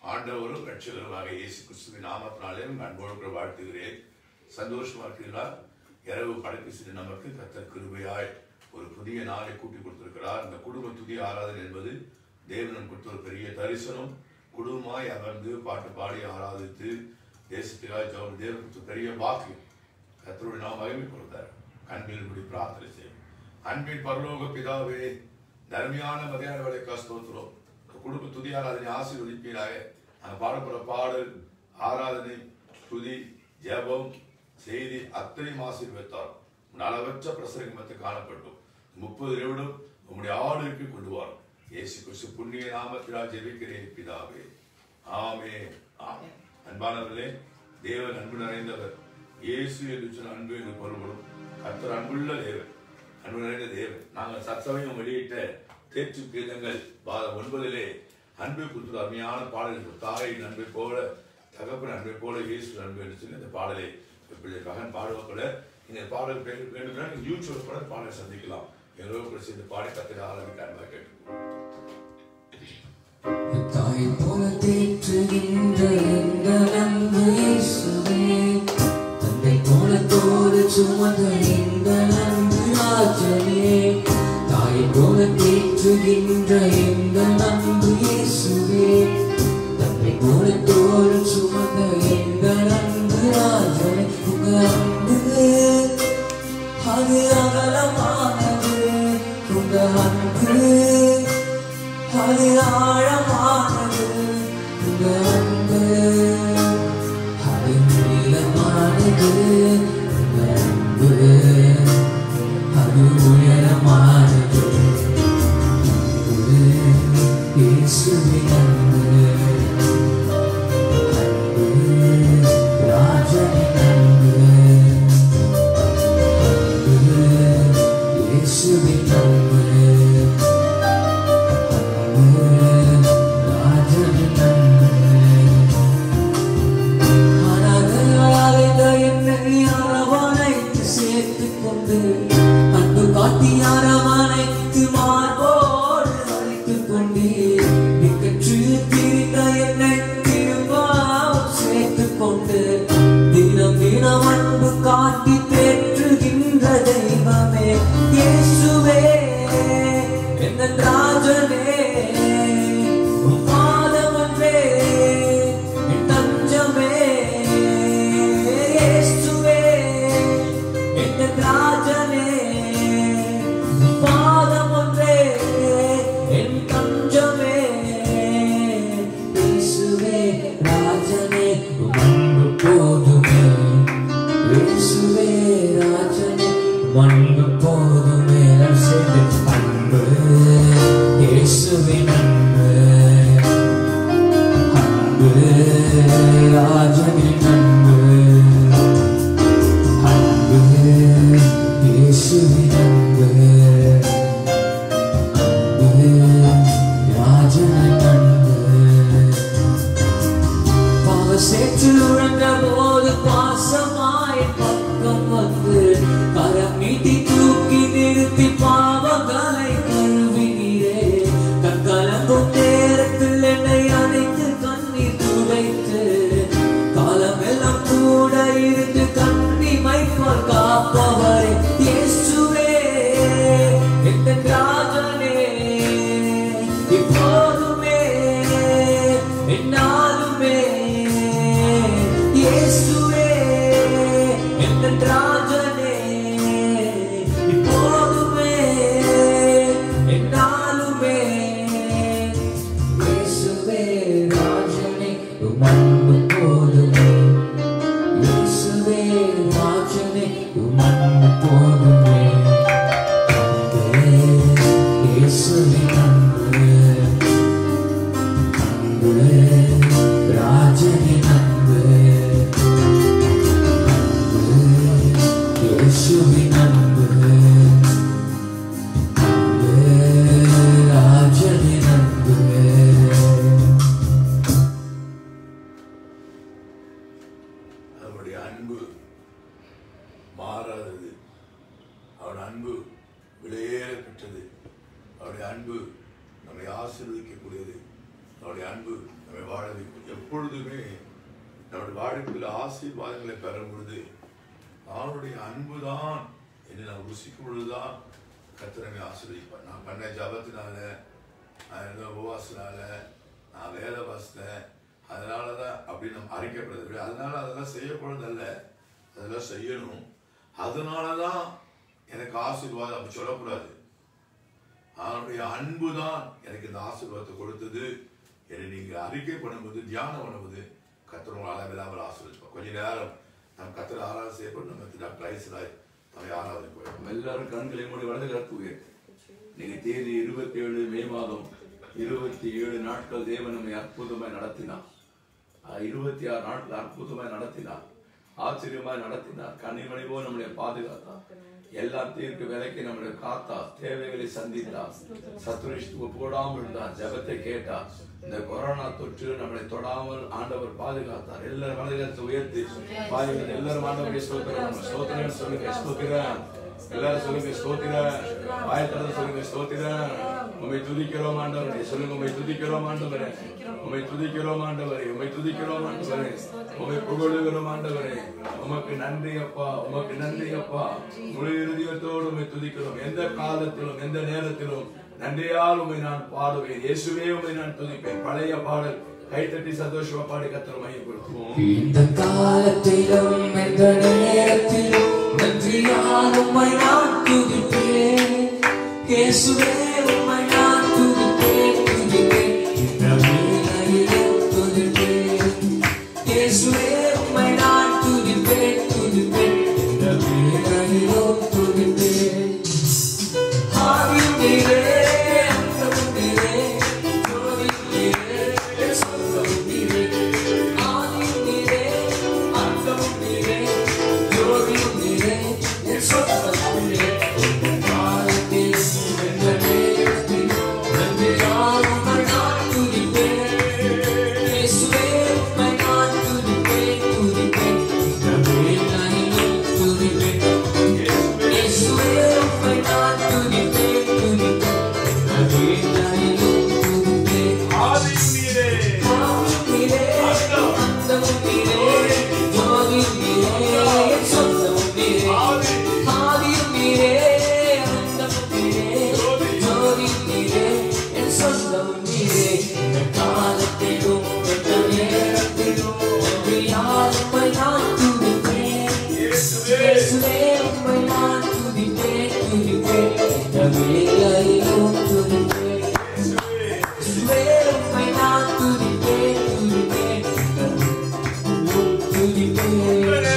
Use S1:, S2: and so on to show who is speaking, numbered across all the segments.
S1: ஆண்டவரும் ரட்சகருமாக இயேசு கிறிஸ்துவின் நாமத்தினாலே உங்கள் அன்போடு கூட வாழ்த்துகிறேன் சந்தோஷமா இருக்கிறீர்களா இரவு படைப்பு செய்த நமக்கு கத்தர் கிருபையாய் ஒரு புதிய நாளை கூட்டி கொடுத்திருக்கிறார் இந்த குடும்ப துதி ஆராதனை என்பது தேவன் கொடுத்த ஒரு பெரிய தரிசனம் குடும்பமாய் அமர்ந்து பாட்டு பாடி ஆராதித்து தேசத்துக்காக ஜெபம் தேவன் கொடுத்த பெரிய வாக்கியம் கத்தருடைய நாம் மகிமை கொடுத்தார் அன்பில் முடி பிரார்த்தனை செய்யும் அன்பின் பரலோக பிதாவே தர்மியான மதியான வேலைக்கா ஸ்தோத்திரம் இந்த குடும்ப துதி ஆராதனை ஆசீர்வதிப்பீராக நாங்கள் பாடப்படுற பாடல் ஆராதனை துதி ஜெபம் செய்தி அத்தனையும் ஆசீர்வதித்தார் உன் அளவற்ற பிரசரங்கமத்தை காணப்பட்டோம் முப்பது நிமிடம் உம்முடைய ஆளுக்கு கொண்டு வரும் இயேசு கிறிஸ்து புண்ணிய நாமத்தினால் ஜெபிக்கிறேன் பிதாவே ஆமே ஆமே அன்பானவர்களே தேவன் அன்பு நிறைந்தவர் இயேசு என்று சொன்ன அன்பு என்று பொருள்படும் கர்த்தர் அன்புள்ள தேவன் அன்பு நிறைந்த தேவன் நாங்கள் சத்சமயம் வெளியிட்ட தேர்ச்சி கீதங்கள் பாதம் ஒன்பதிலே அன்பை குறித்து அருமையான பாடல் தாயின் அன்பை போல தகப்பன் அன்பை போல இயேசு அன்பு என்று சொல்லி இந்த பாடலை இப்படி மகன் பாடுவப்பட இந்த பாடல் வேண்டும் வேண்டும்னா நீங்கள் யூடியூப் கூட பாடலை சந்திக்கலாம் எங்களோட கூட சேர்ந்து பாடி கத்திர ஆரம்பிக்க அன்பாக கேட்டுக்கோம்
S2: தாய் போல தேற்றுகின்ற எங்கள் அன்பு இயேசுவே தந்தை போல தோடு சுமந்த எங்கள் அன்பு ராஜனே தாய் போல தேற்றுகின்ற எங்கள் அன்பு இயேசுவே தந்தை போல தோடு சுமந்த எங்கள் அன்பு ராஜனே உங்க அன்பு அது அகலமானது உங்க அன்பு அது ஆழமானது உங்க அன்பு அது நீளமானது உங்க அன்பு அது உயரமானது அன்பு இயேசுவின் அன்பு அன்பு ராஜனின் அன்பு அன்பு இயேசுவின் அன்பு காட்டி பெற்றுகின்ற தெய்வமே இயேசுவே என்ன ராஜனே உன் பாதமன்றே என் தஞ்சமே இயேசுவே என்ன ராஜனே உன் பாதமன்றே என் தஞ்சமே இயேசுவே ராஜனே உன் அன்பு போதுமே இயேசுவே ராஜனே உன் அன்பு போதுமே நான் சேர்ந்து அன்பு இயேசுவின் அன்பு அன்பு ராஜனின் அன்பு அன்பு இயேசுவின் அன்பு அன்பு ராஜனின் அன்பு பாவ சேற்று உழன்ற போது பாசமாய் பக்கம் வந்து கரம் நீட்டி தூக்கி நிறுத்தி பாவங்களை கழுவினீரே கண்கலங்கும் நேரத்தில் என்னை அணைத்து கண்ணீர் துடைத்து காலமெல்லாம் கூட இருந்து கண்ணிமை போல் காப்பவரே இயேசுவே என் ராஜனே இப்போதுமே என்னாலுமே இயேசுவே என் ராஜனே இப்போதுமே என்னாலுமே இயேசுவே ராஜனே உம் அன்பு போதுமே இயேசுவே ராஜனே உம் அன்பு போதுமே அன்பே இயேசுவின் அன்பு அன்பு ராஜனின் அன்பு அன்பு இயேசுவின் அன்பு அன்பு ராஜனின் அன்பு
S1: அவருடைய அன்பு மாறாதது அவருடைய அன்பு விலையேற பெற்றது அவருடைய அன்பு நம்மை ஆசீர்வதிக்கக்கூடியது அவருடைய அன்பு நம்மை வாழ வைக்கும் எப்பொழுதுமே நம்முடைய வாழ்க்கையில் ஆசீர்வாதங்களை பெறும் பொழுது அவனுடைய அன்பு தான் என்று நான் ருசிக்கும் பொழுதுதான் கத்திரமை ஆசீர்வதிப்பார் நான் பண்ண ஜபத்தினால நான் இருந்த உபவாசனால நான் வேலை வாசித்தேன் அதனால தான் அப்படி நம்ம அறிக்கப்படுறது அதனால அதெல்லாம் செய்யக்கூடாதல்ல அதெல்லாம் செய்யணும் அதனால தான் எனக்கு ஆசீர்வாதம் அப்படி சொல்லக்கூடாது அவனுடைய அன்பு தான் எனக்கு இந்த ஆசீர்வாதத்தை கொடுத்தது என்னை நீங்க அறிக்கை பண்ணும்போது தியானம் பண்ணும்போது கத்திரம் அளவில்லாமல் ஆசீர்வதிப்போம் கொஞ்ச நேரம் நம்ம கத்திர ஆராதனை செய்யப்படும் நம்ம டாக்டர் ஐசராய் நம்ம ஆராதனை போயிடும்
S3: நம்ம எல்லாரும் கண்களை மூடி வலது கருத்து உயர்த்து நீங்க தேதி இருபத்தி ஏழு மே மாதம் இருபத்தி ஏழு நாட்கள் தேவன் நம்மை அற்புதமாய் நடத்தினார் அஹ் இருபத்தி ஆறு நாட்கள் அற்புதமாய் நடத்தினார் ஆச்சரியமாய் நடத்தினார் கனிமணி போல் நம்மளை பாதுகாத்தார் எல்லா தீர்க்கு விலைக்கு நம்மளை காத்தார் தேவைகளை சந்தித்தார் சத்துரிஷ்டு போடாமல் இருந்தார் ஜெபத்தை கேட்டார் இந்த கொரோனா தொற்று நம்மளை தொடாமல் ஆண்டவர் பாதுகாத்தார் எல்லாரும் வலதுகரத்தை உயர்த்தி பாருங்கள் எல்லாரும் ஆண்டவரை ஸ்தோத்திரம் ஸ்தோத்திரம் சொல்லுங்க ஸ்தோத்திரம் எல்லாரும் சொல்லுங்க ஸ்தோத்திரம் வாயத்தட சொல்லுங்க ஸ்தோத்திரம் உண்மை துதிக்கிறோம் ஆண்டவரே சொல்லுங்க உண்மை துதிக்கிறோம் ஆண்டவரே உண்மை துதிக்கிறோம் ஆண்டவரே உண்மை துதிக்கிறோம் ஆண்டவரே உண்மை புகழுகிறோம் ஆண்டவரே உமக்கு நன்றி அப்பா உமக்கு நன்றி அப்பா முழு இருதயத்தோடு உண்மை துதிக்கிறோம் எந்த காலத்திலும் எந்த நேரத்திலும் நன்றியால் உண்மை நான் பாடுவேன் இயேசுவே உண்மை நான் துதிப்பேன் பழைய பாடல் கைத்தட்டி சந்தோஷமா பாடி கத்திர மையப்படுத்துவோம்
S2: இந்த காலத்திலும் எந்த நேரத்திலும் நன்றியால் உம்மை நான் துதிப்பேன் இயேசுவே உம்மை நான் துதிப்பேன் துதிப்பேன் இந்த வேளையிலும் துதிப்பேன் இயேசுவே உம்மை நான் துதிப்பேன் துதிப்பேன் இந்த வேளையிலும் துதிப்பேன் ஆவியும் நீரே அந்தமும் நீரே ஜோதியும் நீரே சொந்தமும் நீரே ஆதியும் நீரே அந்தமும் நீரே ஜோதியும் நீரே என் சொந்தமும் நீரே இந்த காலத்தில் எந்த நேரத்தில் நன்றியால் உம்மை நான் துதிப்பேன் இயேசுவே உம்மை நான் துதிப்பேன் துதிப்பேன் இந்த வேளையிலும் துதிப்பேன் இயேசுவே உம்மை நான் துதிப்பேன் துதிப்பேன் இந்த வேளையிலும் துதிப்பேன்
S3: ஆதியும் நீரே
S2: ஆவியும் நீரே அந்தமும் நீரே ஜோதியும் நீரே என் சொந்தமும் நீரே ஆதியும் நீரே அந்தமும் நீரே ஜோதியும் நீரே என் சொந்தமும் நீரே இந்த காலத்திலும் எந்த நேரத்திலும் நன்றியால் உம்மை நான் துதிப்பேன் இயேசுவே உம்மை நான் துதிப்பேன் துதிப்பேன் இந்த வேளையிலும் துதிப்பேன் இயேசுவே உம்மை நான் துதிப்பேன் துதிப்பேன் இந்த துதிப்பேன்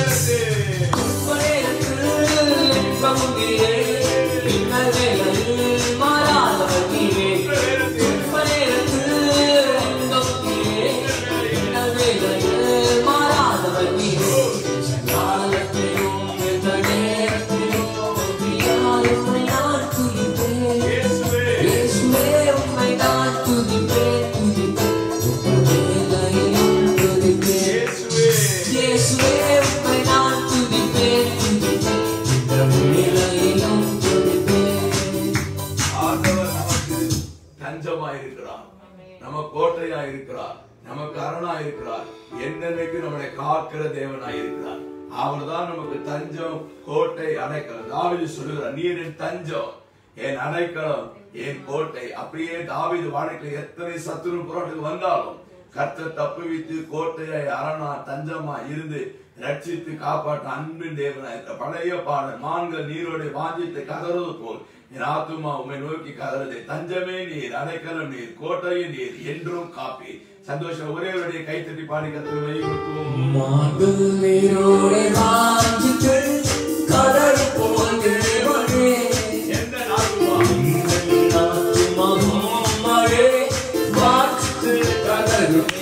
S2: துன்பநேரத்தில் இன்பமும் நீரே, பின்னர் வேளையில் மாறாதவர் நீரே. துன்பநேரத்தில் இன்பமும் நீரே, பின்னர் வேளையில் மாறாதவர் நீரே. காலத்திலும் எந்த நேரத்திலும் நன்றியால் உம்மை நான் துதிப்பேன். இயேசுவே உம்மை நான் துதிப்பேன், துதிப்பேன். உங்கள் வேளையிலும் துதிப்பேன். இயேசுவே உம்மை நான் துதிப்பேன், துதிப்பேன். இந்த வேளையிலும் துதிப்பேன்.
S3: ஆண்டவர் நமக்கு தஞ்சமா இருக்கிறார் நம்ம கோட்டையா இருக்கிறார் நமக்கு அரணா இருக்கிறார் என்னென்னைக்கு நம்மளை காக்கிற தேவனா இருக்கிறார் அவர்தான் நமக்கு தஞ்சம் கோட்டை அடைக்கலம் தாவீது சொல்லுகிறார் நீர் என் தஞ்சம் என் அடைக்கலம் என் கோட்டை அப்படியே தாவீது வாழ்க்கையில் எத்தனை சத்துரு போராட்டத்துக்கு வந்தாலும் கர்த்தர் தப்புவித்து கோட்டையை அரணா தஞ்சமா இருந்து ரட்சித்து காப்பாற்ற அன்பின் தேவனா இருக்க பழைய பாடல் மான்கள் நீரோடு வாஞ்சித்து கதறது போல் என் ஆத்துமா உம்மை நோக்கி கதறதை தஞ்சமே நீர் அடைக்கலம் நீர் கோட்டையும் நீர் என்றும் காப்பி சந்தோஷம் ஒரே ஒரே கைத்தட்டி பாடி கத்திர மெய்ப்படுத்துவோம்
S2: மாண்பும் நீரோடே வாஞ்சித்து கடல் போல் தேவனே,
S3: எந்த நாட்டுமா
S2: எங்கள் ஆத்துமாவும் மழை வாஞ்சித்து கதறுமே.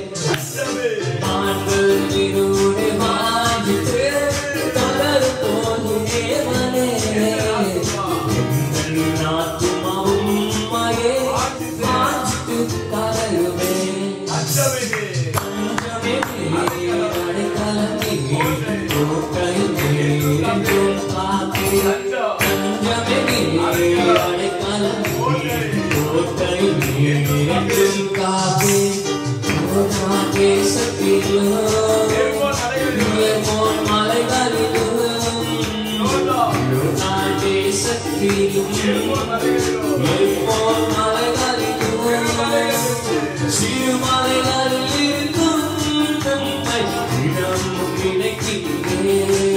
S2: மாண்பும் நீரோடே வாஞ்சித்து கடல் போல் தேவனே, எங்கள் ஆத்துமாவும் மழை வாஞ்சித்து கதறுமே. கோட்டை என்றும் காப்பே கோட்டாக்கே சக்தியிலும் உயர்வோன் மலைகளிலும் நாட்டே சக்தியிலும் உயர்வோன் மலைகளிலும் சிறுமலைகளில் இருக்கும் நன்மை இடம் கிடைக்கிறே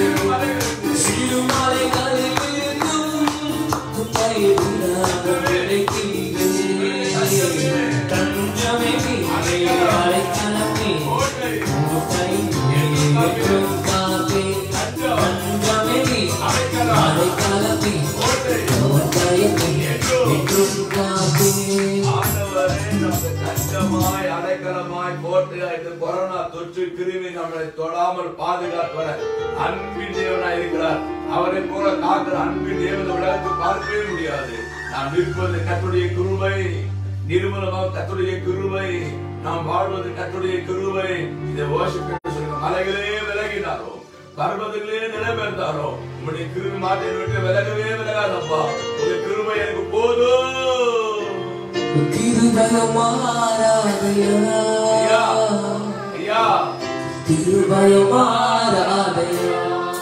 S2: சிறுமலைகளில் இருக்கும் நன்மை இடம் கிடைக்கிறே தஞ்சமே நீரே அடைக்கலமே கோட்டை என்றும் காப்பே தஞ்சமே நீ அடைக்கலமே கோட்டை என்றும் காப்பே
S3: ஆண்டவரே, நமக்கு தஞ்சமாய், அடைக்கலமாய் போட்டு இந்த கொரோனா தொற்று கிருமி நம்மளை தொடாமல் பாதுகாப்பற அன்பின் தேவனாய் இருக்கிறார் அவரை போல காக்கிற அன்பின் தேவனை உலகத்தில் பார்க்கவே முடியாது நாம் நிற்பது கத்துடைய கிருபை நிர்மலமாக கத்துடைய கிருபை நாம் வாழ்வது கத்துடைய கிருபை இதை ஓஷிக்க சொல்லுங்க மலைகளே விலகினாரோ பர்வதங்களே நிலைபெயர்ந்தாரோ உங்களுடைய கிருபை மாட்டை விட்டு விலகவே விலகாதப்பா உங்களுடைய கிருபை எனக்கு போதும்
S2: திருபயமாராதையா
S3: ஐயா ஐயா
S2: திருபயமாராதையா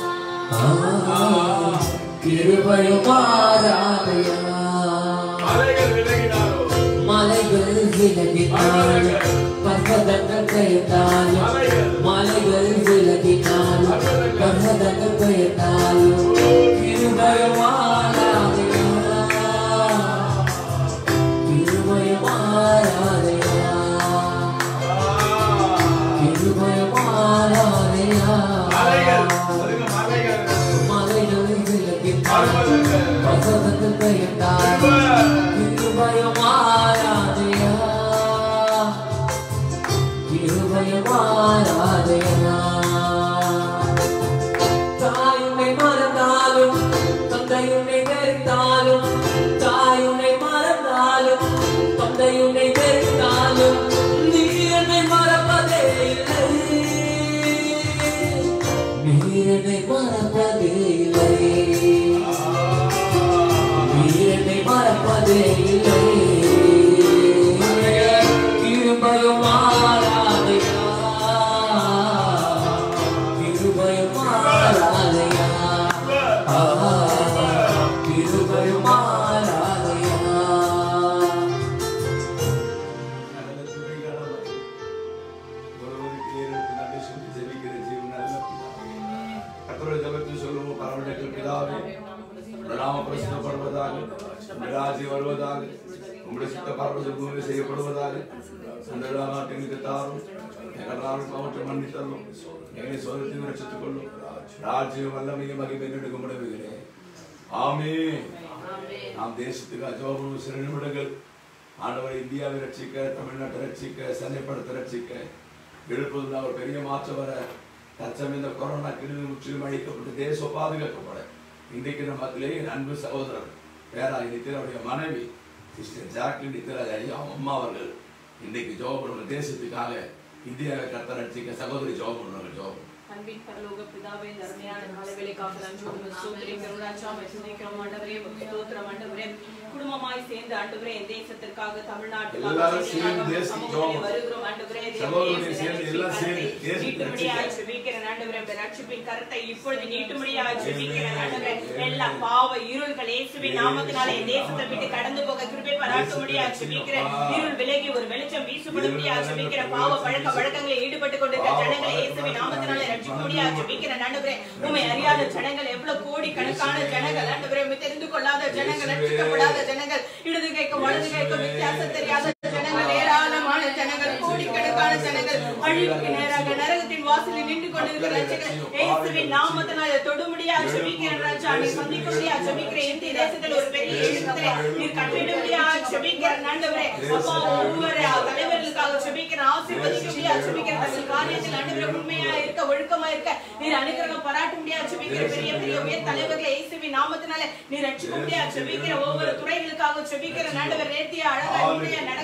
S2: திருபயமாராதையா
S3: மலைகள் விலகினாரோ
S2: மலைகள் விலகினாலும் பர்வதங்கள் பெயர்ந்தாலும் மலைகள் விலகினாலும் பர்வதங்கள் பெயர்ந்தாலும் திருபயமாராதையா திருபயமாராதையா திருபயமாராதையா
S3: மலைகள் சொல்லுங்க மலைகள்
S2: மலைகள் விலகினாலும் பர்வதங்கள் பெயர்ந்தாலும் திருபயமாராதையா திருபயமாராதையா தாயுனை மறந்தாலும் தந்தையுனை வெறுத்தாலும் தாயுனை மறந்தாலும் தந்தையுனை வெறுத்தாலும் நீ என்னை மறப்பதே இல்லை நீ என்னை மறப்பதே இல்லை நீ என்னை மறப்பதே இல்லை கிருபையும் ஆராதையா கிருபையும் ஆராதையா கிருபையும் ஆராதையா
S3: ஒருவருக்கு ஏறெடுத்து நன்றி சொல்லி ஜெபிக்கிற ஜீவன் நல்ல பிதாவே. கர்த்தருடைய ஜெபத்தில் சொல்லுவோம் பரவலுக்கு பிதாவே உம்முடைய நாம பிரசித்தப்படுவதாக உம்முடைய ராஜ்யம் வருவதாக உம்முடைய சித்த பரவச பூமி செய்யப்படுவதாக அந்த நாட்டிற்கு தாரும் எங்கள் நாளும் அவற்றை மன்னித்தள்ளும் எங்களை சோதத்தில் ரட்சித்துக் கொள்ளும் ராஜ்யம் வல்லமையும் மகிமை நெடுக்க முடிவுகிறேன் ஆமே நாம் தேசத்துக்கு அஜோபம் சில நிமிடங்கள் ஆண்டவர் இந்தியாவை ரட்சிக்க தமிழ்நாட்டை ரட்சிக்க சென்னைப்படத்தை ரட்சிக்க எழுப்பதில் அவர் பெரிய மாற்றம் வர தற்சமயம் இந்த கொரோனா கிருமி முற்றிலும் அழிக்கப்பட்டு தேசம் பாதுகாக்கப்பட இன்றைக்கு நம்ம மத்தியிலே என் அன்பு சகோதரர் பேரா நித்திரவுடைய மனைவி சிஸ்டர் ஜாக்லின் நித்திராஜ் ஐயா அம்மா அவர்கள் இன்றைக்கு ஜோபம் பண்ணுற தேசத்துக்காக இந்தியாவை கத்த ரட்சிக்க சகோதரி ஜோபம் பண்ணுவாங்க ஜோபம்
S4: அன்பின் பரலோக பிதாவே இந்த அருமையான நாளை வேலைக்காக நன்றி உமக்கு ஸ்தோத்திரம் கருணாச்சா மெச்சுதிக்கிறோம் ஆண்டவரே உமக்கு ஸ்தோத்திரம் ஆண்டவரே குடும்பமாய் சேர்ந்து ஆண்டவரே என் தேசத்திற்காக தமிழ்நாட்டுக்காக
S3: எல்லாரும்
S4: சென்னைக்காக
S3: சேர்ந்து
S4: சமூகத்திலே
S3: ஜெபம்.
S4: வருகிறோம் ஆண்டவரே
S3: சகோதரர்களே சேர்ந்து எல்லாம் சேர்ந்து தேசத்தை
S4: நீட்டும்படியாய்
S3: ரட்சிக்க.
S4: ஜெபிக்கிறேன் ஆண்டவரே உம்முடைய ரட்சிப்பின் கருத்தை இப்பொழுது நீட்டும்படியாய் ஜெபிக்கிறேன் ஆண்டவரே எல்லா பாவ இருள்கள் இயேசுவின் நாமத்தினாலே என் தேசத்தை விட்டு கடந்து போக கிருபை பாராட்டும்படியாய் ஜெபிக்கிறேன் இருள் விலகி ஒரு வெளிச்சம் வீசும்படியாய் ஜெபிக்கிற பாவ பழக்க வழக்கங்களில் ஈடுபட்டு கொண்டிருக்கிற ஜனங்களை இயேசுவின் நாமத்தினாலே ரட்சிக்கும்படியாய் ஜெபிக்கிறேன் ஆண்டவரே உம்மை அறியாத ஜனங்கள் எவ்வளவு கோடிக்கணக்கான ஜனங்கள் ஆண்டவரே உம்மை தெரிந்து கொள்ளாத ஜனங்கள் ரட்சிக்கப்படாத ஜனங்கள் இடது கைக்கு வலது கைக்கு வித்தியாசம் தெரியாத ஜனங்கள் ஏராளமான ஜனங்கள் கோடிக்கணக்கான ஜனங்கள் அழிவுக்கு நேராக நரகத்தின் வாசலில் நின்று கொண்டிருக்கிற ரட்சகர் இயேசுவின் நாமத்தினால தொடுமுடியா ஜெபிக்கிறேன் ராஜா நீ சந்திக்கும்படியா ஜெபிக்கிறேன் இந்திய தேசத்தில் ஒரு பெரிய எழுத்தை நீர் கட்டிடும்படியா ஜெபிக்கிறேன் ஆண்டவரே அப்பா ஒவ்வொரு தலைவர்களுக்காக ஜெபிக்கிறேன் ஆசீர்வதிக்கும்படியா ஜெபிக்கிறேன் தங்கள் காரியத்தில் ஆண்டவரே உண்மையா இருக்க ஒழுக்கமா இருக்க நீர் அனுகிரகம் பாராட்டும்படியா ஜெபிக்கிற பெரிய பெரிய உயர் தலைவர்களை இயேசுவின் நாமத்தினால நீர் ரட்சிக்கும்படியா ஜெபிக்கிற ஒவ்வொரு துறைகளுக்காக ஜெபிக்கிற ஆண்டவர் நேர்த்தியா அழகா உண்மையா நடக்க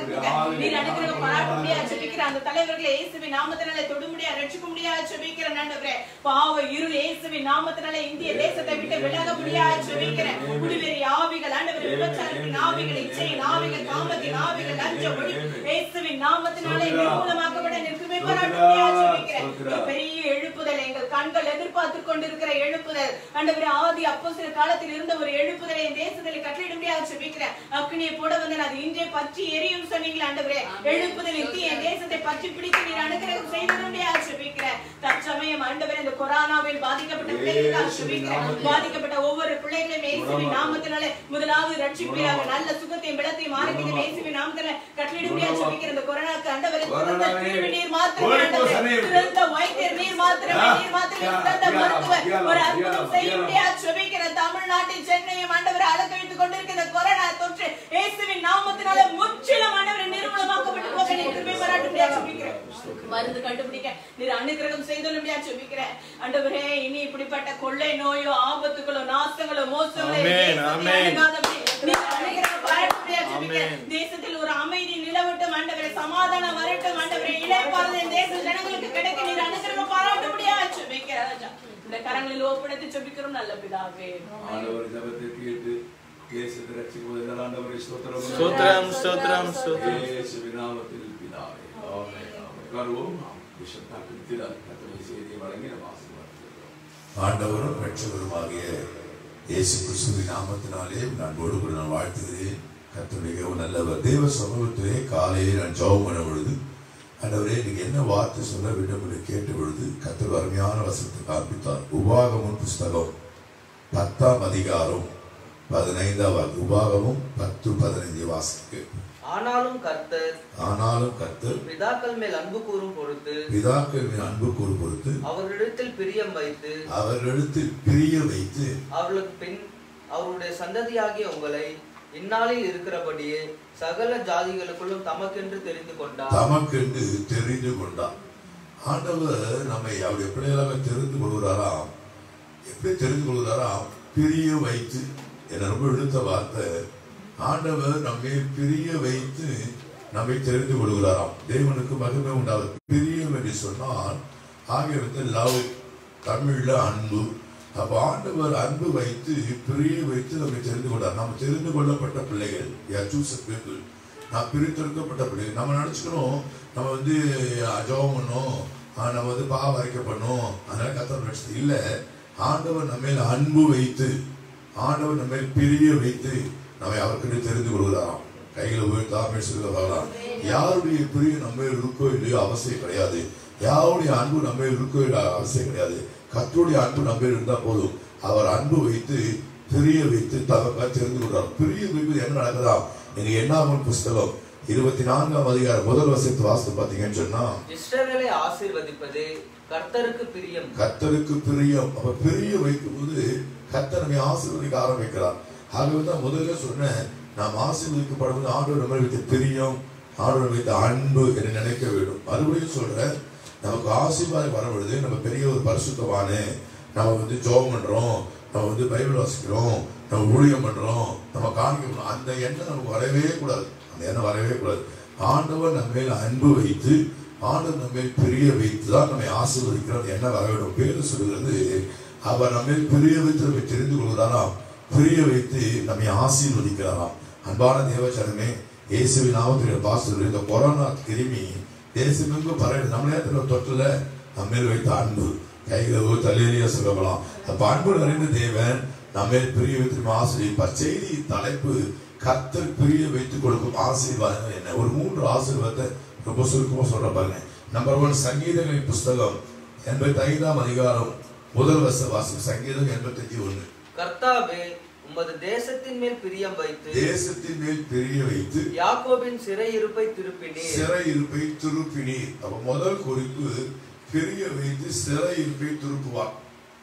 S4: கொடுங்க நீர் அனுக்கிரகம் பாராட்ட முடியாது ஜெபிக்கிற அந்த தலைவர்களை இயேசுவின் நாமத்தினாலே தொட முடியாது ரட்சிக்க முடியாது ஜெபிக்கிற ஆண்டவரே பாவ இருள் இயேசுவின் நாமத்தினாலே இந்திய தேசத்தை விட்டு விலக முடியாது ஜெபிக்கிறேன் குடிவெறி ஆவிகள் ஆண்டவரே விபச்சாரத்தின் ஆவிகள் இச்சையின் ஆவிகள் காமத்தின் ஆவிகள் லஞ்ச ஒளி இயேசுவின் நாமத்தினாலே நிர்மூலமாக்கப்பட நிற்குமே பாராட்ட முடியாது ஜெபிக்கிறேன் ஒரு பெரிய எழுப்புதல் எங்கள் கண்கள் எதிர்பார்த்து கொண்டிருக்கிற எழுப்புதல் ஆண்டவரே ஆதி அப்போ சில காலத்தில் இருந்த ஒரு எழுப்புதலை என் தேசத்தில் கட்டளிட முடியாது ஜெபிக்கிறேன் அக்னியை போட வந்தேன் அது இன்றே பற்றி எரியும் சொன்னீங்களே ஆண்டவரே எழுப்புதல் எத்தி என் தேசத்தை பற்றி பிடித்து நீர் அனுகிரகம் செய்து முடியாது ஜெபிக்கிறேன் தற்சமயம் ஆண்டவரே இந்த கொரோனாவில் பாதிக்கப்பட்ட பிள்ளைகளுக்காக ஜெபிக்கிறேன் பாதிக்கப்பட்ட ஒவ்வொரு பிள்ளைகளையும் இயேசுவின் நாமத்தினாலே முதலாவது ரட்சிப்பீராக நல்ல சுகத்தையும் பலத்தையும் ஆரோக்கியத்தையும் இயேசுவின் நாமத்தினால கட்டளிட முடியாது ஜெபிக்கிறேன் இந்த கொரோனாக்கு ஆண்டவரே துரந்த தீர்வு நீர் மாத்திரமே ஆண்டவரே துரந்த வைத்தியர் நீர் மாத்திரமே நீர் மாத்திரமே துரந்த மருத்துவர் ஒரு அற்புதம் செய்ய முடியாது ஜெபிக்கிற தமிழ்நாட்டில் சென்னையும் ஆண்டவரை அலக்க வைத்துக் கொண்டிருக்கிற கொரோனா தொற்று இயேசுவின் நாமத்தினால முற்றிலும் ஆண்டவரை நிர்மூலமாக்கப்பட்டு போக நீர் கிருபை பாராட்ட முடியாது ஜெபிக்கிறேன் மருந்து கண்டுபிடிக்க நீர் அனுகிரகம் செய்துள்ள முடியாது ஜெபிக்கிறேன் ஆண்டவரே இனி இப்படிப்பட்ட கொள்ளை நோயோ ஆபத்துகளோ நாசங்களோ மோசங்களோ
S5: ஆமென்,
S4: தேசத்தில்
S5: ஆமென்.
S4: அணுகாதபடி நீர் அனுகிரகம் பாராட்ட முடியாது ஜெபிக்கிறேன் தேசத்தில் ஒரு அமைதி நிலவட்டும் ஆண்டவரே சமாதானம் வரட்டும் ஆண்டவரே இளைப்பாறுதல் இந்த தேச ஜனங்களுக்கு கிடைக்க நீர் அனுகிரகம் பாராட்ட முடியாது ஜெபிக்கிறேன் ராஜா இந்த கரங்களில் ஒப்படைத்து ஜெபிக்கிறோம் நல்ல பிதாவே
S3: ஆண்டவர் ஜெபத்தை கேட்டு தேசத்தை ரட்சிப்பதில் ஆண்டவரை ஸ்தோத்திரம்
S5: ஸ்தோத்திரம், ஸ்தோத்திரம், ஸ்தோத்திரம்.
S3: இயேசுவின் நாமத்தில் பிதாவே ஆமென் ஆமென் உட்காருவோம் பிஷப் டாக்டர் திலா கத்தனை செய்தியை வழங்கி நம்ம ஆசீர்வாதம்
S1: ஆண்டவரும் ரட்சகருமாகிய இயேசு கிறிஸ்துவின் நாமத்தினாலே நான் கூட நான் வாழ்த்துகிறேன் கர்த்தர் மிகவும் நல்லவர் தேவ சமூகத்திலே காலையில் நான் ஜெபம் பண்ண பொழுது ஆண்டவரே நீங்க என்ன வார்த்தை சொல்ல வேண்டும் என்று கேட்ட பொழுது கர்த்தர் அருமையான வசனத்தை காண்பித்தார் உபாகமும் புஸ்தகம் பத்தாம் அதிகாரம் பதினைந்தாம் வாக்கு உபாகமும் பத்து பதினைந்து வாசிக்கு
S6: ஆனாலும் கர்த்தர்
S1: ஆனாலும் கர்த்தர்
S6: பிதாக்கள் மேல் அன்பு கூறும் பொருட்டு
S1: பிதாக்கள் மீது அன்பு கூறு பொறுத்து
S6: அவர்களிடத்தில் பிரியம் வைத்து
S1: அவர்களிடத்தில் பிரிய வைத்து
S6: அவர்களுக்கு பின் அவருடைய சந்ததியாகிய உங்களை இந்நாளில் இருக்கிறபடியே சகல ஜாதிகளுக்குள்ளும் தமக்கென்று தெரிந்து கொண்டார்
S1: தமக்கென்று தெரிந்து கொண்டார் ஆண்டவர் நம்மை அவருடைய பிள்ளைகளாக தெரிந்து கொள்கிறாராம் எப்படி தெரிந்து கொள்கிறாராம் பிரிய வைத்து என ரொம்ப எடுத்த வார்த்தை ஆண்டவர் நம்மை பிரிய வைத்து நம்மை தெரிந்து கொள்கிறாராம் தேவனுக்கு மகிமை உண்டாவது பிரியம் என்று சொன்னால் ஆகிய வந்து லவ் தமிழ்ல அன்பு அப்ப ஆண்டவர் அன்பு வைத்து பிரிய வைத்து நம்மை தெரிந்து கொண்டார் நம்ம தெரிந்து கொள்ளப்பட்ட பிள்ளைகள் சூஸ் பீப்புள் நான் பிரித்தெடுக்கப்பட்ட பிள்ளைகள் நம்ம நினைச்சுக்கணும் நம்ம வந்து ஜோம் பண்ணோம் ஆஹ் நம்ம வந்து பாவ அறிக்கை பண்ணோம் அதனால கத்தர் நினைச்சது இல்ல ஆண்டவர் நம்ம மேல் அன்பு வைத்து ஆண்டவர் நம்ம மேல் பிரிய வைத்து நம்மை அவர்கிட்ட தெரிந்து கொள்கிறாராம் கையில போய் தாமே சொல்லுவாங்களாம் யாருடைய பிரிய நம்ம மேல் இருக்கோ இல்லையோ அவசியம் கிடையாது யாருடைய அன்பு நம்ம மேல் இருக்கோ இல்லையோ அவசியம் கிடையாது கத்தருடைய அன்பு நம்ம மேல் இருந்தா போதும் அவர் அன்பு வைத்து பிரிய வைத்து தவக்காக தெரிந்து கொள்றார் பிரிய வைப்பது என்ன நடக்குதா நீங்க எண்ணாமல் புஸ்தகம் இருபத்தி நான்காம் அதிகாரம் முதல் வசத்து வாசத்து பாத்தீங்கன்னு சொன்னா
S6: இஸ்ரவேலை ஆசீர்வதிப்பதே கர்த்தருக்கு பிரியம்
S1: கர்த்தருக்கு பிரியம் அப்ப பிரிய வைக்கும் போது கர்த்தர் நம்மை ஆசீர்வதிக்க ஆரம்பிக்கிறார் ஆகவே தான் முதல்ல சொன்னேன் நாம் ஆசீர்வதிக்கப்படுவது ஆண்டவர் நம்ம வைத்த பிரியம் ஆண்டவர் வைத்த அன்பு என்று நினைக்க வேண்டும் மறுபடியும் சொல்றேன் நமக்கு ஆசீர்வாதம் வர பொழுது நம்ம பெரிய ஒரு பரிசுத்தவானு நம்ம வந்து ஜோம் பண்றோம் நம்ம வந்து பைபிள் வாசிக்கிறோம் நம்ம ஊழியம் பண்றோம் நம்ம காணிக்கணும் அந்த எண்ணம் நமக்கு வரவே கூடாது அந்த எண்ணம் வரவே கூடாது ஆண்டவர் நம்ம மேல் அன்பு வைத்து ஆண்டவர் நம்மை பிரிய வைத்து தான் நம்மை ஆசீர்வதிக்கிறார் என்ன வர வேண்டும் பேரு சொல்கிறது அவர் நம்மை பிரிய வைத்து நம்மை தெரிந்து கொள்கிறாராம் பிரிய வைத்து நம்மை ஆசீர்வதிக்கிறாராம் அன்பான தேவச்சனமே இயேசுவின் நாமத்தில் பாசத்தில் இந்த கொரோனா கிருமி தேசமெங்கும் பரவி நம்ம நேரத்தில் தொற்றுல நம்ம மேல் வைத்த அன்பு கைகளோ தலையிலேயே சொல்லலாம் அப்ப அன்பு நிறைந்த தேவன் நம்மை பிரிய வைத்து நம்ம ஆசீர்வதிப்பார் செய்தி தலைப்பு கர்த்தர் பிரிய வைத்துக் கொடுக்கும் ஆசீர்வாதங்கள் என்ன ஒரு மூன்று ஆசீர்வாதத்தை ரொம்ப சுருக்கமா சொல்ற பாருங்க நம்பர் ஒன் சங்கீதங்களின் புஸ்தகம் எண்பத்தி ஐந்தாம் அதிகாரம் முதல் வச வாசம் சங்கீதம் எண்பத்தி அஞ்சு ஒண்ணு
S6: கர்த்தாவே உமது தேசத்தின் மேல் பிரியம் வைத்து
S1: தேசத்தின் மேல் பிரிய வைத்து
S6: யாக்கோபின் சிறையிருப்பை திருப்பினீர்
S1: சிறை இருப்பை திருப்பினீர் அப்ப முதல் குறிப்பு பிரிய வைத்து சிறை இருப்பை திருப்புவார்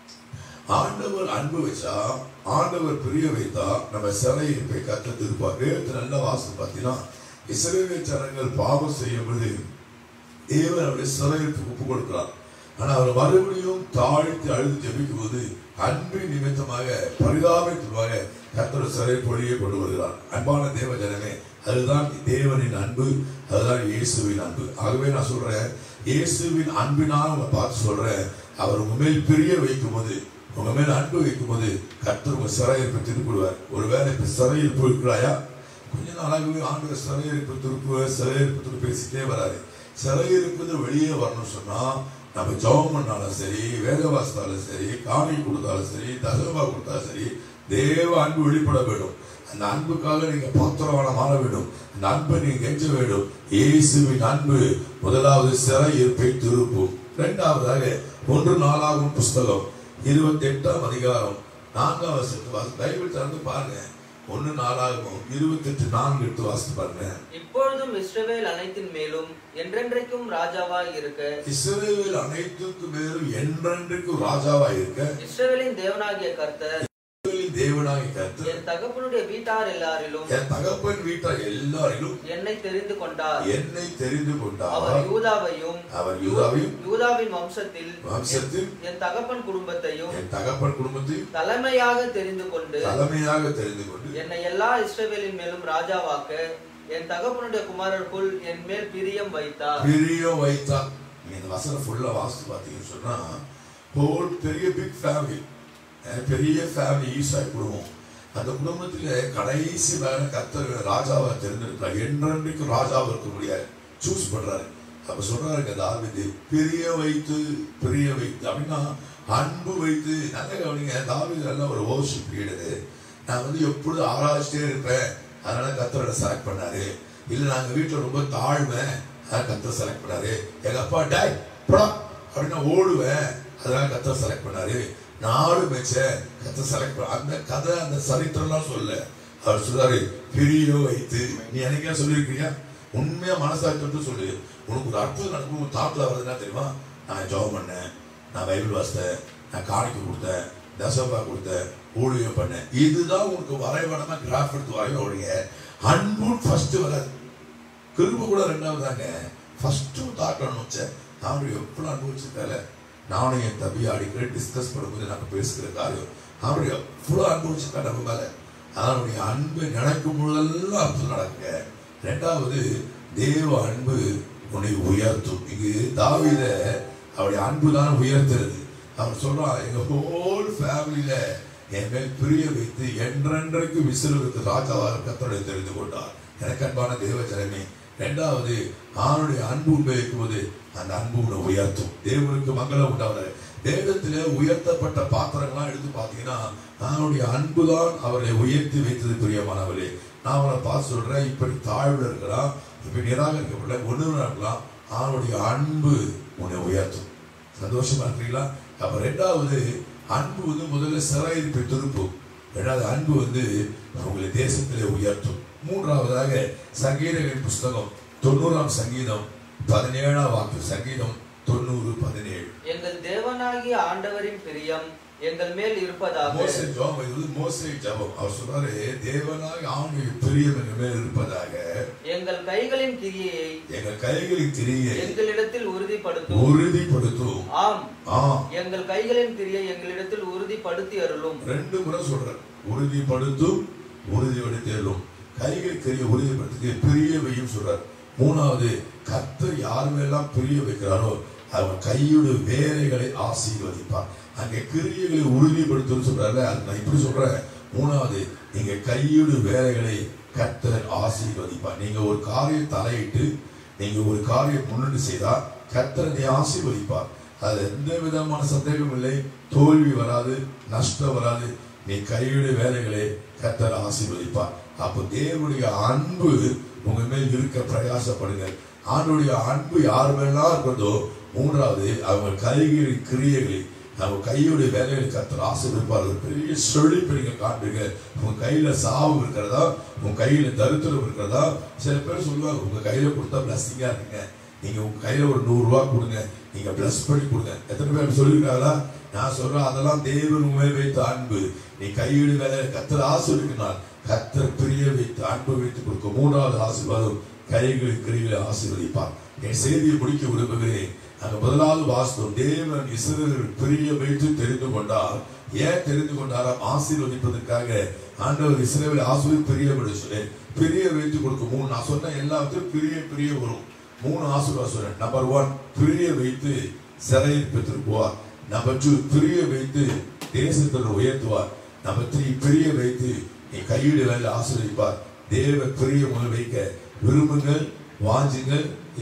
S1: ஆண்டவர் அன்பு வச்சா ஆண்டவர் பிரிய வைத்தா நம்ம சிறை இருப்பை கற்று திருப்பார் வேறு நல்ல வாசல் பார்த்தீங்கன்னா இஸ்ரேல் ஜனங்கள் பாவம் செய்யும் பொழுது தேவன் அவருடைய சிறையிருப்புக்கு ஒப்பு கொடுக்கிறார் ஆனா அவர் மறுபடியும் தாழ்த்தி அழுது ஜெபிக்கும் போது அன்பின் நிமித்தமாக பரிதாபத்துமாக கர்த்தர் சிறை பொழியை கொண்டு வருகிறார் அன்பான தேவ ஜனமே அதுதான் தேவனின் அன்பு அதுதான் இயேசுவின் அன்பு ஆகவே நான் சொல்றேன் இயேசுவின் அன்பினால் உங்களை பார்த்து சொல்றேன் அவர் உங்க மேல் பிரிய வைக்கும் போது உங்க மேல் அன்பு வைக்கும் போது கர்த்தர் உங்க சிறையிருப்பை திருப்பிடுவார் ஒருவேளை இப்ப சிறையிருப்பு இருக்கிறாயா கொஞ்ச நாளாகவே ஆண்டு சிறையிருப்பு திருப்பு சிறையிருப்பு திருப்பு பேசிட்டே வராரு சிறையிருப்பு வெளியே வரணும்னு சொன்னா நம்ம ஜெபம் பண்ணாலும் சரி வேத வாசித்தாலும் சரி காணி கொடுத்தாலும் சரி தசமா கொடுத்தாலும் சரி தேவ அன்பு வெளிப்பட வேண்டும் அந்த அன்புக்காக நீங்க பாத்திரவான மாற வேண்டும் அந்த அன்பை நீங்க கெஞ்ச வேண்டும் இயேசுவின் அன்பு முதலாவது சிறை இருப்பை திருப்பும் இரண்டாவதாக ஒன்று நாளாகும் புஸ்தகம் இருபத்தி எட்டாம் அதிகாரம் நான்காம் வருஷத்து வாசி பைபிள் திறந்து பாருங்க ஒன்று நாளாகும் இருபத்தி எட்டு நான்கு எடுத்து வாசித்து பாருங்க
S6: இப்பொழுதும் இஸ்ரவேல் அனைத்தின் மேலும் என்றென்றைக்கும் ராஜாவாய் இருக்க
S1: இஸ்ரவேல் அனைத்துக்கு மேலும் என்றென்றைக்கும் ராஜாவாய் இருக்க
S6: இஸ்ரவேலின் தேவனாகிய கர்த்தர்
S1: இஸ்ரவேலின் தேவனாகிய கர்த்தர்
S6: என் தகப்பனுடைய வீட்டார் எல்லாரிலும்
S1: என் தகப்பன் வீட்டார் எல்லாரிலும்
S6: என்னை தெரிந்து கொண்டார்
S1: என்னை தெரிந்து
S6: அவர்
S1: கொண்டார்
S6: யூதாவையும்
S1: அவர் யூதாவையும்
S6: யூதாவின் வம்சத்தில்
S1: வம்சத்தில்
S6: என் தகப்பன் குடும்பத்தையும்
S1: என் தகப்பன் குடும்பத்தையும்
S6: தலைமையாக தெரிந்து கொண்டு
S1: தலைமையாக தெரிந்து கொண்டு
S6: என்னை எல்லா இஸ்ரவேலின் மேலும் ராஜாவாக்க என் தகப்பனுடைய குமாரருக்குள் என் மேல் பிரியம் வைத்தார்
S1: பிரியம் வைத்தார் நீங்க இந்த வசனம் ஃபுல்லா வாசித்து பார்த்தீங்கன்னு சொன்னா ஹோல் பெரிய பிக் ஃபேமிலி பெரிய ஃபேமிலி ஈசாய் குடும்பம் அந்த குடும்பத்துல கடைசி மேல கத்தர் ராஜாவை தெரிஞ்சிருக்கிறார் என்றென்றைக்கு ராஜாவை இருக்க முடியாது சூஸ் பண்றாரு அப்ப சொல்றாருங்க தாவிது பிரிய வைத்து பிரிய வைத்து அப்படின்னா அன்பு வைத்து நல்ல கவனிங்க தாவிது நல்ல ஒரு ஓர்ஷிப் லீடரு நான் வந்து எப்பொழுதும் ஆராய்ச்சிட்டே இருப்பேன் அதனால கத்தரோட செலக்ட் பண்ணாரு இல்ல நாங்க வீட்டுல ரொம்ப தாழ்மை அதான் கத்தர் செலக்ட் பண்ணாரு எங்க அப்பா டேய் போடா அப்படின்னு நான் ஓடுவேன் அதனால கத்தர் செலக்ட் பண்ணாரு நாடு மேய்ச்ச கத்தர் செலக்ட் பண்ண அந்த கதை அந்த சரித்திரம்லாம் சொல்ல அவர் சொல்றாரு பிரிய வைத்து நீ எனக்கே சொல்லியிருக்கிறியா உண்மையா மனசாட்சி விட்டு சொல்லு உனக்கு ஒரு அற்புதம் நடக்கும் உன் தாட்டில் வருதுன்னா தெரியுமா நான் ஜெபம் பண்ணேன் நான் பைபிள் வாசித்தேன் நான் காணிக்கை கொடுத்தேன் தசபா கொடுத்தேன் ஊழியம் பண்ணேன் இதுதான் உனக்கு வரைபடமா கிராஃப் எடுத்து வரைய ஒழிய அன்பு ஃபர்ஸ்ட் வராது கிருப கூட ரெண்டாவது தாங்க ஃபர்ஸ்ட் தாக்கணும் வச்சேன் அவரு எவ்வளவு அனுபவிச்சிருக்கால நானும் என் தம்பி அடிக்கடி டிஸ்கஸ் பண்ணும்போது நாங்கள் பேசுகிற காரியம் அவரு எவ்வளவு அனுபவிச்சிருக்கா நம்ம மேல அவருடைய அன்பை நினைக்கும் பொழுதெல்லாம் அற்புதம் நடக்குங்க ரெண்டாவது தேவ அன்பு உன்னை உயர்த்தும் இங்கு தாவீத அவருடைய அன்பு தான் உயர்த்துறது அவர் சொல்றான் எங்க ஹோல் ஃபேமிலியில என் மேல் பிரிய வைத்து என்றென்றைக்கு விசிறுக்கு ராஜாவாக கத்தரை தெரிந்து கொண்டார் எனக்கு அன்பான தேவ ஜனமே இரண்டாவது அவனுடைய அன்பு உபயோகிக்கும் போது அந்த அன்பு உன்னை உயர்த்தும் தேவனுக்கு மங்களம் உண்டாவது வேதத்திலே உயர்த்தப்பட்ட பாத்திரங்கள்லாம் எடுத்து பார்த்தீங்கன்னா அவனுடைய அன்புதான் அவரை உயர்த்தி வைத்தது பிரியமானவரே நான் அவனை பார்த்து சொல்றேன் இப்படி தாழ்வுல இருக்கலாம் இப்படி நிராகரிக்கப்படல ஒண்ணு இருக்கலாம் அவனுடைய அன்பு உன்னை உயர்த்தும் சந்தோஷமா இருக்கிறீங்களா அப்ப ரெண்டாவது அன்பு வந்து முதல்ல சிறையிருப்பை திருப்பும் ரெண்டாவது அன்பு வந்து உங்களை தேசத்திலே உயர்த்தும் மூன்றாவதாக சங்கீதங்களின் புஸ்தகம் தொண்ணூறாம் சங்கீதம் பதினேழாம் வாக்கு சங்கீதம் தொண்ணூறு பதினேழு
S6: எங்கள் தேவனாகிய ஆண்டவரின் பிரியம் எங்கள் மேல் இருப்பதாக
S1: மோசே ஜெபம் இது வந்து மோசே ஜெபம் அவர் சொல்றாரு தேவனாக ஆணுடைய பிரியம் எங்கள் மேல் இருப்பதாக
S6: எங்கள் கைகளின் கிரியையை
S1: எங்கள் கைகளின் திரியை
S6: எங்களிடத்தில் உறுதிப்படுத்தும்
S1: உறுதிப்படுத்தும்
S6: ஆம்
S1: ஆ
S6: எங்கள் கைகளின் கிரியை எங்களிடத்தில் உறுதிப்படுத்தி அருளும்
S1: ரெண்டு முறை சொல்றார் உறுதிப்படுத்தும் உறுதிப்படுத்தியலும் கைகள் கரிய உறுதிப்படுத்தி பிரிய வையும் சொல்றார் மூணாவது கர்த்தர் யார் மேலாம் பிரிய வைக்கிறாரோ அவர் கையோட வேலைகளை ஆசீர்வதிப்பார் அங்கே கிரியைகளை உறுதிப்படுத்தும் சொல்றாரு அது நான் இப்படி சொல்றேன் மூணாவது நீங்க கையோட வேலைகளை கர்த்தர் ஆசீர்வதிப்பார் நீங்க ஒரு காரியம் தலையிட்டு நீங்க ஒரு காரியம் முன்னெடுத்து செய்தா கர்த்தர் அதை ஆசீர்வதிப்பார் அது எந்த விதமான சந்தேகம் இல்லை தோல்வி வராது நஷ்டம் வராது நீ கையிட வேலைகளை கர்த்தர் ஆசீர்வதிப்பார் அப்போ தேவனுடைய அன்பு உங்க மேல் இருக்க பிரயாசப்படுங்க ஆண்டுடைய அன்பு யார் மேலாம் இருக்கிறதோ மூன்றாவது அவங்க கைகளின் கிரியைகளை அவங்க கையுடைய வேலைகளை கர்த்தர் ஆசீர்வதிப்பார் ஒரு பெரிய செழிப்பு நீங்க காண்பீங்க உங்க கையில சாவு இருக்கிறதா உங்க கையில தரித்திரம் இருக்கிறதா சில பேர் சொல்லுவாங்க உங்க கையில கொடுத்தா பிளஸ்டிங்கா இருக்குங்க நீங்க உங்க கையில ஒரு நூறு ரூபாய் கொடுங்க நீங்க பிளஸ் பண்ணி கொடுங்க எத்தனை பேர் சொல்லியிருக்காங்களா நான் சொல்றேன் அதெல்லாம் தேவன் உண்மை வைத்த அன்பு நீ கையீடு வேலை கத்தர் ஆசீர்வதிக்கிறார் கத்தர் பிரிய வைத்து அன்பு வைத்து கொடுக்கும் மூன்றாவது ஆசீர்வாதம் கைகளின் கிரிகளை ஆசீர்வதிப்பார் என் செய்தியை முடிக்க விரும்புகிறேன் அங்க முதலாவது வாஸ்தவம் தேவன் இஸ்ரவேல் பிரிய வைத்து தெரிந்து கொண்டார் ஏன் தெரிந்து கொண்டாராம் ஆசீர்வதிப்பதற்காக ஆண்டவர் இஸ்ரவேல் ஆசீர்வதி பிரிய சொல்லி பிரிய வைத்து கொடுக்கும் மூணு நான் சொன்ன எல்லாத்தையும் பிரிய பிரிய வரும் மூணு ஆசீர்வாதம் சொன்னேன் நம்பர் ஒன் பிரிய வைத்து சிறையில் பெற்றிருப்பார் நம்பர் டூ பிரிய வைத்து தேசத்தில் உயர்த்துவார் நம்பர் த்ரீ பிரிய வைத்து நீ கையீடு வேலை ஆசீர்வதிப்பார் தேவ பிரிய முன் வைக்க விரும்புங்கள் வாஞ்சுங்கள்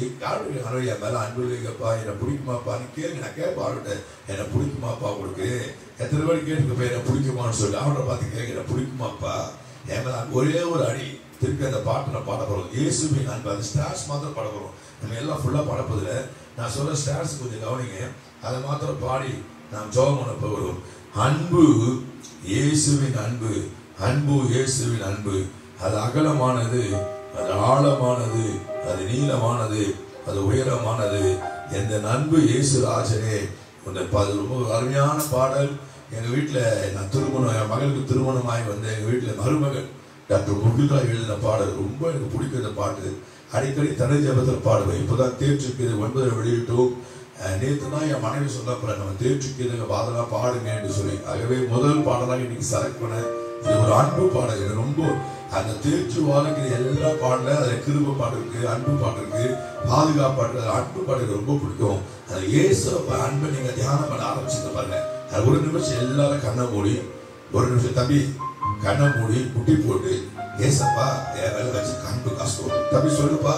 S1: என் மேல அன்பு வைக்கப்பா என்னை பிடிக்குமாப்பா நீ கேளுங்க நான் கேட்பா அவர்கிட்ட என்னை பிடிக்குமாப்பா உங்களுக்கு எத்தனை பேர் கேட்டுக்கப்பா என்னை பிடிக்குமான்னு சொல்லி அவரை பார்த்து கேட்க என்னை பிடிக்குமாப்பா என் மேல அன்பு- ஒரே ஒரு அடி திருப்பி அந்த பாட்டை நான் பாட போறோம் இயேசுவின் அன்பு அந்த ஸ்டார்ஸ் மாத்திரம் பாட போறோம் நம்ம எல்லாம் ஃபுல்லா பாடப்போதில்ல நான் சொல்ற ஸ்டார்ஸ் கொஞ்சம் கவனிங்க அதை மாத்திரம் பாடி நாம் ஜோகம் பண்ண போகிறோம் அன்பு இயேசுவின் அன்பு அன்பு இயேசுவின் அன்பு அது அகலமானது அது ஆழமானது அது நீளமானது அது உயரமானது எந்த அன்பு இயேசு ராஜனே இந்த ப- ரொம்ப அருமையான பாடல் எங்க வீட்டுல நான் திருமணம் என் மகளுக்கு திருமணமாகி வந்த எங்க வீட்டுல மருமகள் டாக்டர் முகில்ரா எழுதின பாடல் ரொம்ப எனக்கு பிடிக்கும் இந்த பாட்டு அடிக்கடி தனி ஜபத்தில் பாடுவேன் இப்போதான் தேற்றுக்கு ஒன்பதை வெளியிட்டோம் அஹ் நேத்து தான் என் மனைவி சொன்ன நம்ம தேற்றுக்கு இதுங்க பாடலாம் பாடுங்க என்று சொல்லி ஆகவே முதல் பாடலாக இன்னைக்கு செலக்ட் பண்ணேன் இது ஒரு அன்பு பாடல் எனக்கு ரொம்ப அந்த தேற்று வாழ்க்கிற எல்லா பாடல அதுல கிருப பாட்டு இருக்கு அன்பு பாட்டு இருக்கு பாதுகாப்பு பாட்டு அதுல அன்பு பாட்டு எனக்கு ரொம்ப பிடிக்கும் அது இயேசு அன்பை நீங்க தியானம் பண்ண ஆரம்பிச்சுட்டு பாருங்க அது ஒரு நிமிஷம் எல்லாரும் கண்ணை மூடி ஒரு நிமிஷம் தம்பி கண்ணை மூடி குட்டி போட்டு ஏசப்பா என் வேலை வச்சு அன்பு காசு போடு தம்பி சொல்லுப்பா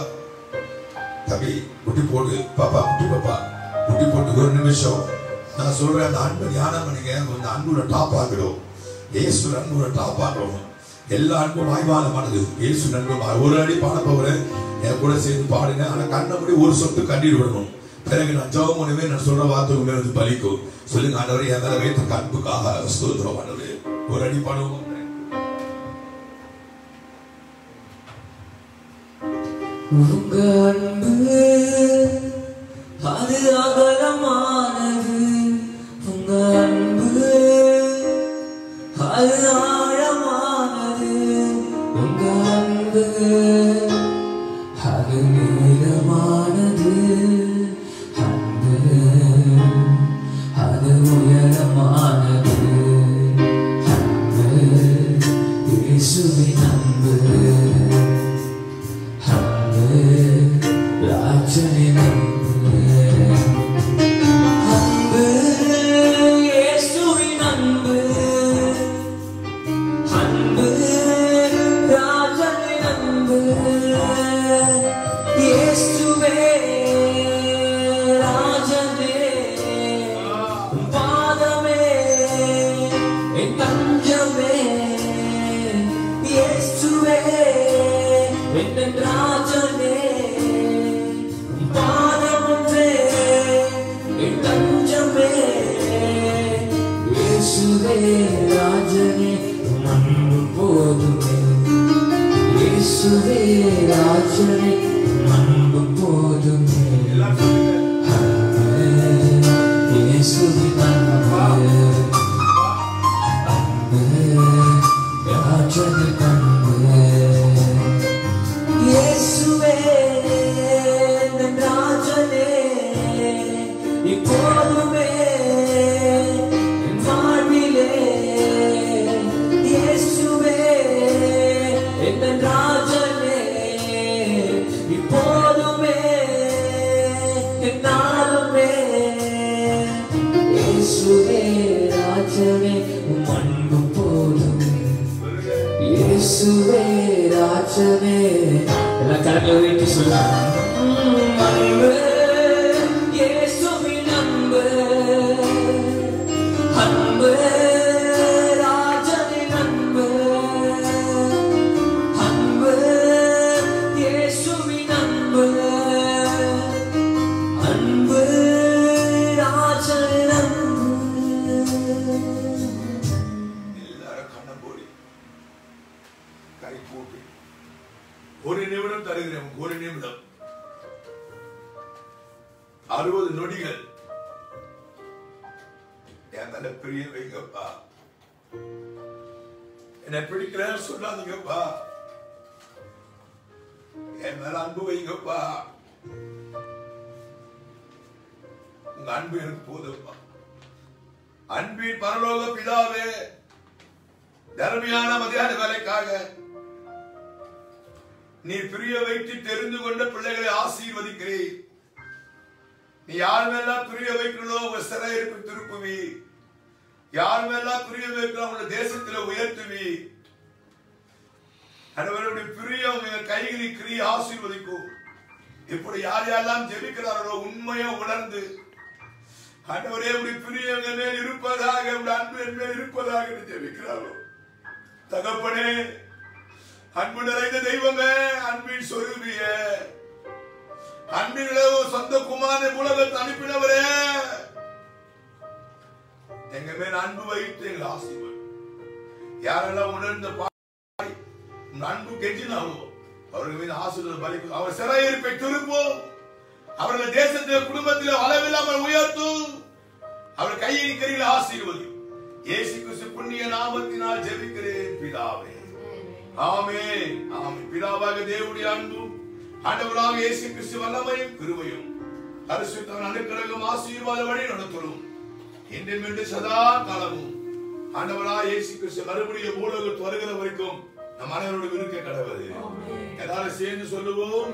S1: தம்பி குட்டி போடு பாப்பா குட்டி பாப்பா குட்டி போட்டு ஒரு நிமிஷம் நான் சொல்றேன் அந்த அன்பு தியானம் பண்ணுங்க அந்த அன்புல டாப் ஆகிடும் இயேசு அன்புல டாப் ஆகிறோம் எல்லா அன்பும் வாய்வானமானது இயேசு நண்பு ஒரு அடி பாட போகிறேன் என் கூட சேர்ந்து பாடுங்க ஆனா கண்ணை மூடி ஒரு சொட்டு கண்ணீர் விடணும் பிறகு நான் ஜெபம் பண்ணுவேன் நான் சொல்ற வார்த்தை உண்மை வந்து பலிக்கும் சொல்லுங்க ஆண்டவரே என் மேல வைத்த அன்புக்காக ஸ்தோத்திரம் ஆண்டவரே ஒரு அடி பாடுவோம்
S2: உங்க அன்பு அது அகலமானது உங்க அன்பு அது ஆழமானது உங்க அன்பு அது நீளமானது அன்பு அது உயரமானது அன்பு இயேசுவின் அன்பு அன்பு ராஜனின் அன்பு அன்பு இயேசுவின் அன்பு அன்பு ராஜனின் அன்பு இயேசுவே ராஜனே உன் பாதமே என் தஞ்சமே இயேசுவே என் ராஜனே உன் பாதம் ஒன்றே என் தஞ்சமே இயேசுவே ராஜனே உன் அன்பு போதுமே இயேசுவே ராஜனே உன் அன்பு போதுமே இயேசுவின் அன்பு அன்பு ராஜனின் அன்பு இயேசுவே என் ராஜனே இப்போதுமே என் வாழ்விலே இயேசுவே என் ராஜனே இப்போதுமே என்னாலுமே இயேசுவே ராஜனே உம் அன்பு போதுமே இயேசுவே ராஜனே எல்லாம் கரங்களை உயர்த்தி சொல்லலாம் உம் அன்பு இயேசுவின் அன்பு அன்பு ராஜனின் அன்பு அன்பு இயேசுவின் அன்பு அன்பு ராஜனின் அன்பு
S1: எல்லாரும் கண்ணை மூடி கை கூப்பி ஒரு நிமிடம் தருகிறேன் உனக்கு ஒரு நிமிடம் அறுபது நொடிகள் என் மேல பிரிய வைங்கப்பா என்னை பிடிக்கலன்னு சொல்லாதீங்கப்பா என் மேல அன்பு வைங்கப்பா உங்க அன்பு எனக்கு போதும்ப்பா அன்பின் பரலோக பிதாவே தர்மையான மதியான வேலைக்காக நீ பிரிய வைத்து தெரிந்து கொண்ட பிள்ளைகளை ஆசீர்வதிக்கிறேன் நீ யார் மேலாம் பிரிய வைக்கணும் உங்க சிறையிருப்பு திருப்புவி யார் மேலாம் பிரிய வைக்கணும் உங்க தேசத்துல உயர்த்துவி அனைவருடைய பிரியம் உங்க கைகளில் கிரிய ஆசீர்வதிக்கும் இப்படி யார் யாரெல்லாம் ஜெபிக்கிறார்களோ உண்மையை உணர்ந்து ஆண்டவரே உடைய பிரியம் என் மேல் இருப்பதாக உடைய அன்பு என் மேல் இருப்பதாக என்று ஜெபிக்கிறாரோ தகப்பனே அன்பு நிறைந்த தெய்வமே அன்பின் சொருபிய அன்பின் இளவு சொந்த குமாரனை உலகத்தை அனுப்பினவரே எங்க மேல் அன்பு வைத்து எங்கள் ஆசீர்வாதம் யாரெல்லாம் உணர்ந்த பாடி உன் அன்பு கெஞ்சினாவோ அவர்கள் மீது ஆசீர்வாதம் பலிக்கும் அவர் சிறையிருப்பை திருப்போம் அவர்கள் தேசத்தில் குடும்பத்தில் அளவில்லாமல் உயர்த்தும் அவர் கையின் கரையில் ஆசீர்வதி இயேசு கிறிஸ்து புண்ணிய நாமத்தினால் ஜெபிக்கிறேன் பிதாவே ஆமென் ஆமென் பிதாவாக தேவனுடைய அன்பும் ஆண்டவராக இயேசு கிறிஸ்து வல்லமையும் கிருபையும் பரிசுத்தவன் அனுக்கிரகம் ஆசீர்வாத வழி நடத்தலும் இன்றும் இன்று சதா காலமும் ஆண்டவராக இயேசு கிறிஸ்து மறுபடியும் பூலோகத்து வருகிற வரைக்கும் நம் அனைவரோடு இருக்க கடவுது எல்லாரும் சேர்ந்து சொல்லுவோம்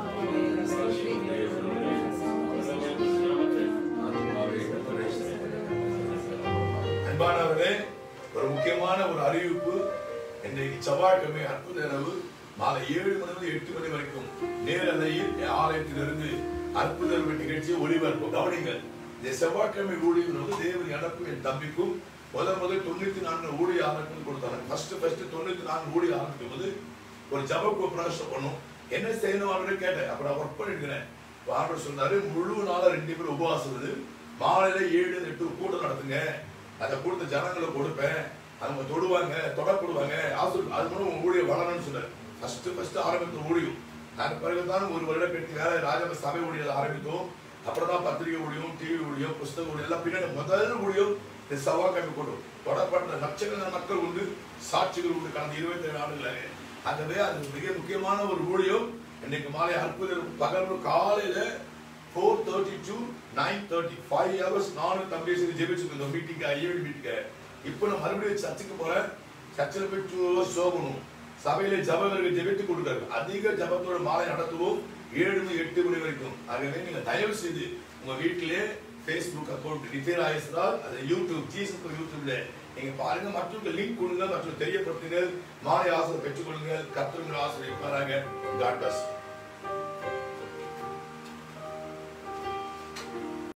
S1: அன்பானவர்களே ஒரு முக்கியமான ஒரு அறிவிப்பு இன்றைக்கு செவ்வாய்க்கிழமை அற்புத இரவு மாலை ஏழு மணி முதல் எட்டு மணி வரைக்கும் நேரலையில் ஆலயத்திலிருந்து அற்புத நிகழ்ச்சி ஒளிபரப்பு கவனிங்க இந்த செவ்வாய்க்கிழமை ஊழியர் வந்து தேவன் எனக்கும் என் தம்பிக்கும் முதல் முதல் தொண்ணூத்தி நான்கு ஊழிய ஆரம்பிக்கும் கொடுத்தாங்க ஃபர்ஸ்ட் ஃபர்ஸ்ட் தொண்ணூத்தி நான்கு ஊழிய ஆரம்பிக்கும் போது ஒரு ஜப கோபராசம் பண்ணும் என்ன செய்யணும் அப்படின்னு கேட்டேன் அப்புறம் ஒர்க் பண்ணிருக்கிறேன் ஆர்டர் சொன்னாரு முழு நாளா ரெண்டு பேரும் உபவாசம் இருந்து மாலையில ஏழு எட்டு கூட்டம் நடத்துங்க அதை கொடுத்த ஜனங்களை கொடுப்பேன் அவங்க தொடுவாங்க தொடப்படுவாங்க ஆசூர் அது மூலம் உங்க ஊழிய வளரணும்னு சொன்னார் ஃபர்ஸ்ட் ஃபர்ஸ்ட் ஆரம்பித்த ஊழியம் அதுக்கு பிறகுதான் ஒரு வருடம் கழித்து வேற ராஜப சபை ஊழியர் ஆரம்பித்தோம் அப்புறம் தான் பத்திரிகை ஊழியம் டிவி ஊழியம் புஸ்தக ஊழியம் எல்லாம் பின்னாடி முதல் ஊழியம் இந்த செவ்வாய்க்கிழமை கொண்டு தொடப்பட்ட லட்சக்கணக்கான மக்கள் உண்டு சாட்சிகள் உண்டு கடந்த இருபத்தி ஏழு ஆண்டுகளாக ஆகவே அது மிக முக்கியமான ஒரு ஊழியம் இன்னைக்கு மாலை அற்புத பகல் காலையில four thirty to nine thirty five hours நானும் தம்பி சேர்ந்து ஜெபிச்சுருந்தோம் மீட்டிங்க ஐஏவி மீட்டிங்க இப்போ நான் மறுபடியும் சர்ச்சுக்கு போறேன் சர்ச்சில் போய் டூ ஹவர்ஸ் சோகணும் சபையில ஜபவர்கள் ஜெபித்து கொடுத்தாரு அதிக ஜபத்தோட மாலை நடத்துவோம் ஏழு மணி எட்டு மணி வரைக்கும் ஆகவே நீங்க தயவு செய்து உங்க வீட்டிலே ஃபேஸ்புக் அக்கௌண்ட் டிஃபேர் ஆயிருந்தால் அது யூடியூப் ஜீசஸ் யூடியூப்ல நீங்க பாருங்க மற்றவங்க லிங்க் கொடுங்க மற்றும் தெரியப்படுத்துங்கள் மாலை ஆசிரியர் பெற்றுக்கொள்ளுங்கள் கத்திரங்கள் ஆசிரியர் இருப்பாராங்க காட் பிளஸ்